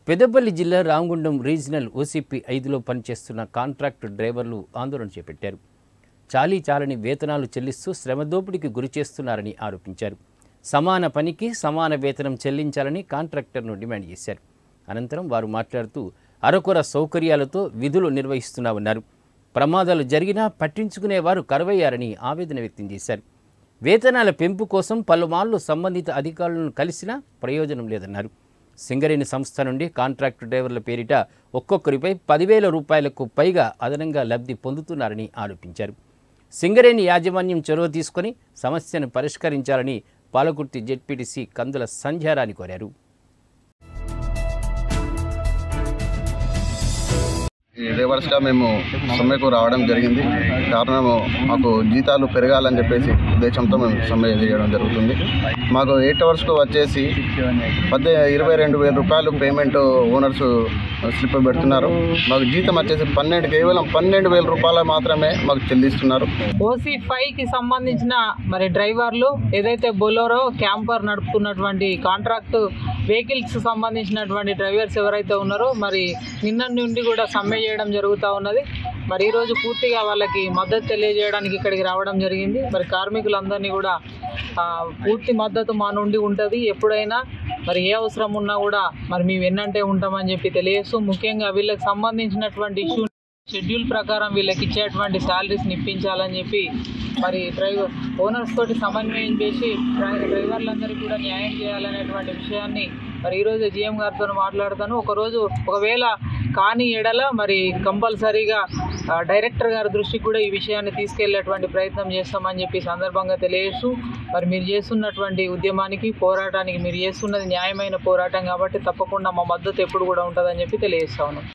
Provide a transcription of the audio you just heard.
పెద్దపల్లి జిల్లా Ramagundam regional OCP ఐదులో పనిచేస్తున్న కాంట్రాక్ట్ డ్రైవర్లు ఆందోళన చేపట్టారు చాలీ చాలని వేతనాలు చెల్లిస్తూ శ్రమదోపిడికి గురి చేస్తున్నారని ఆరోపించారు సమాన పనికి సమాన వేతనం చెల్లించాలని కాంట్రాక్టర్ను డిమాండ్ చేశారు అనంతరం వారు మాట్లాడుతూ అరకొర సౌకర్యాలతో విధులు నిర్వహిస్తున్నామన్నారు ప్రమాదాలు జరిగినా పట్టించుకునేవారు కరువయ్యారని ఆవేదన వ్యక్తం చేశారు వేతనాల పెంపు కోసం పలుమార్లు సంబంధిత అధికారులను కలిసినా ప్రయోజనం లేదన్నారు సింగరేణి సంస్థ నుండి కాంట్రాక్ట్ డ్రైవర్ల పేరిట ఒక్కొక్కరిపై పదివేల రూపాయలకు పైగా అదనంగా లబ్ధి పొందుతున్నారని ఆరోపించారు సింగరేణి యాజమాన్యం చొరవ తీసుకొని సమస్యను పరిష్కరించాలని పాలకుర్తి జెడ్పీటీసీ కందుల సంధ్యారాని కోరారు ఈ రివర్స్గా మేము సమ్మెకు రావడం జరిగింది కారణము మాకు జీతాలు పెరగాలని చెప్పేసి ఉద్దేశంతో మేము సమ్మె చేయడం జరుగుతుంది మాకు ఎయిట్ అవర్స్కు వచ్చేసి పద్దె ఇరవై రెండు వేల రూపాయలు పేమెంట్ ఓనర్స్ స్లిప్ పెడుతున్నారు మాకు జీతం వచ్చేసి పన్నెండు కేవలం పన్నెండు వేల రూపాయలు మాత్రమే మాకు చెల్లిస్తున్నారు ఓసీ ఫైవ్ కి సంబంధించిన మరి డ్రైవర్లు ఏదైతే బొలోరో క్యాంపర్ నడుపుతున్నటువంటి కాంట్రాక్ట్ వెహికల్స్ సంబంధించినటువంటి డ్రైవర్స్ ఎవరైతే ఉన్నారో మరి నిన్న నుండి కూడా సమ్మె చేయడం జరుగుతూ ఉన్నది మరి ఈరోజు పూర్తిగా వాళ్ళకి మద్దతు తెలియజేయడానికి ఇక్కడికి రావడం జరిగింది మరి కార్మికులందరినీ కూడా ఆ, పూర్తి మద్దతు మా నుండి ఉంటుంది ఎప్పుడైనా మరి ఏ అవసరం ఉన్నా కూడా మరి మేము ఎన్నంటే ఉంటామని చెప్పి తెలియజేస్తూ ముఖ్యంగా వీళ్ళకి సంబంధించినటువంటి ఇష్యూ షెడ్యూల్ ప్రకారం వీళ్ళకి ఇచ్చేటువంటి శాలరీస్ని ఇప్పించాలని చెప్పి మరి డ్రైవర్ ఓనర్స్ తోటి సమన్వయం చేసి డ్రై- డ్రైవర్లందరికీ కూడా న్యాయం చేయాలనేటువంటి విషయాన్ని మరి ఈరోజు జిఎం గారితో మాట్లాడతాను ఒకరోజు ఒకవేళ కాని ఎడల మరి కంపల్సరీగా ఆ, డైరెక్టర్ గారి దృష్టికి కూడా ఈ విషయాన్ని తీసుకెళ్లేటువంటి ప్రయత్నం చేస్తామని చెప్పి ఈ సందర్భంగా తెలియజేస్తూ మరి మీరు చేస్తున్నటువంటి ఉద్యమానికి పోరాటానికి మీరు చేస్తున్నది న్యాయమైన పోరాటం కాబట్టి తప్పకుండా మా మద్దతు ఎప్పుడు కూడా ఉంటుందని చెప్పి తెలియజేస్తా ఉన్నాం